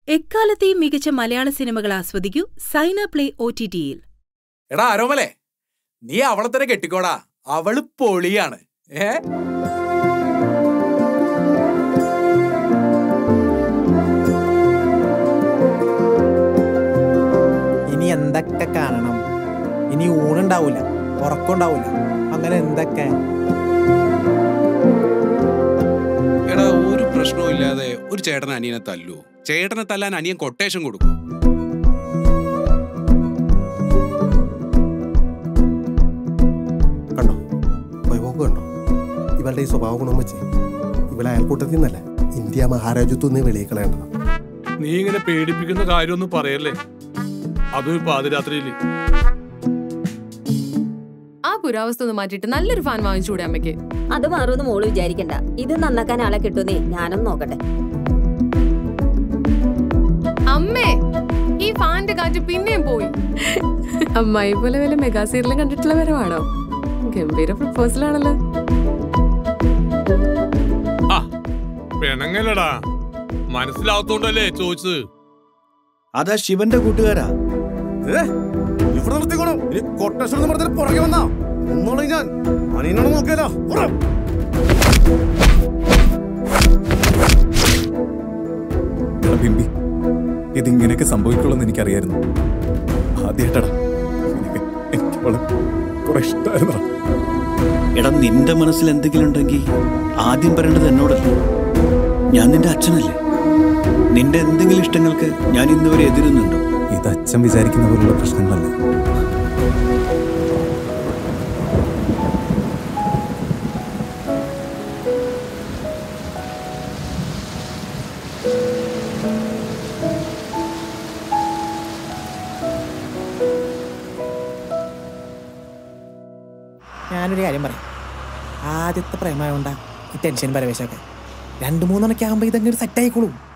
എക്കാലത്തെയും മികച്ച മലയാള സിനിമകൾ ആസ്വദിക്കൂ സൈന പ്ലേ ഒ ടി ടിയിൽ എടാ ആരോമലേ നീ അവളെ തന്നെ കെട്ടിക്കോടാ അവള് പൊളിയാണ് ഏ ഇനി എന്തൊക്കെ കാണണം ഇനി ഊണുണ്ടാവൂല ഉറക്കമുണ്ടാവൂല അങ്ങനെ എന്തൊക്കെ എടാ ഒരു പ്രശ്നവും ഇല്ലാതെ ഒരു ചേട്ടൻ അനിയനെ തല്ലൂ ചേട്ടനെ തല്ലാൻ അനിയൻ കൊട്ടേഷൻ കൊടുക്കും കണ്ടോ വൈഭവം കണ്ടോ ഇവളുടെ ഈ സ്വഭാവ ഗുണം വെച്ച് ഇവളെ അയൽക്കൂട്ടത്തിൽ നിന്നല്ല ഇന്ത്യ മഹാരാജ്യത്തു നിന്ന് വെളിയിക്കളയേണ്ടത് നീ ഇങ്ങനെ പേടിപ്പിക്കുന്ന കാര്യമൊന്നും പറയല്ലേ അതും ഇപ്പൊ പാതിരാത്രിയില് ആ പുരാവസ്ഥ ഒന്ന് മാറ്റിയിട്ട് നല്ലൊരു ഫാൻ വാങ്ങിച്ചൂടെ അമ്മയ്ക്ക് അത് മാറുമെന്ന് മോള് വിചാരിക്കണ്ട ഇത് നന്നാക്കാൻ ആളെ കിട്ടുന്നേ ഞാനൊന്ന് നോക്കട്ടെ അമ്മേ ഈ ഫാന്റെ കാറ്റ് പിന്നെയും പോയി അമ്മായി പോലെ വല്ല മെഗാ സീരിയലും കണ്ടിട്ടുള്ള വരവാണോ ഗംഭീര പ്രപ്പോസൽ ആണല്ലോ ആ പെണങ്ങല്ലടാ മനസ്സിലാവത്തോണ്ടല്ലേ ചോദിച്ചത് അതാ ശിവന്റെ കൂട്ടുകാരാ ഇവിടെ നിർത്തിക്കോണം ഇനി കൊട്ടേഷൻ എന്ന് പറഞ്ഞാൽ പുറകെ വന്നാ ഒന്നോളെ ഞാൻ അനിയനോട് നോക്കിയാലോ എടാ ബിംബി ഇതിങ്ങനെയൊക്കെ സംഭവിക്കുള്ളൂ എനിക്കറിയായിരുന്നു ആദ്യമായിട്ടടാ എനിക്ക് എനിക്ക് അവളെ കുറെ ഇഷ്ടമായിരുന്നടാ എടാ നിന്റെ മനസ്സിൽ എന്തെങ്കിലും ഉണ്ടെങ്കിൽ ആദ്യം പറയേണ്ടത് എന്നോടല്ല ഞാൻ നിന്റെ അച്ഛനല്ലേ നിന്റെ എന്തെങ്കിലും ഇഷ്ടങ്ങൾക്ക് ഞാൻ ഇന്നുവരെ എതിരുന്നുണ്ടോ ഇത് അച്ഛൻ വിചാരിക്കുന്ന പോലുള്ള പ്രശ്നങ്ങളല്ല ഞാനൊരു കാര്യം പറയാം ആദ്യത്തെ പ്രേമമായോണ്ടാ ഈ ടെൻഷൻ പരവേശമൊക്കെ രണ്ട് മൂന്നെണ്ണൊക്കെ ആകുമ്പോൾ ഇതങ്ങനെ സെറ്റ് ആയിക്കോളും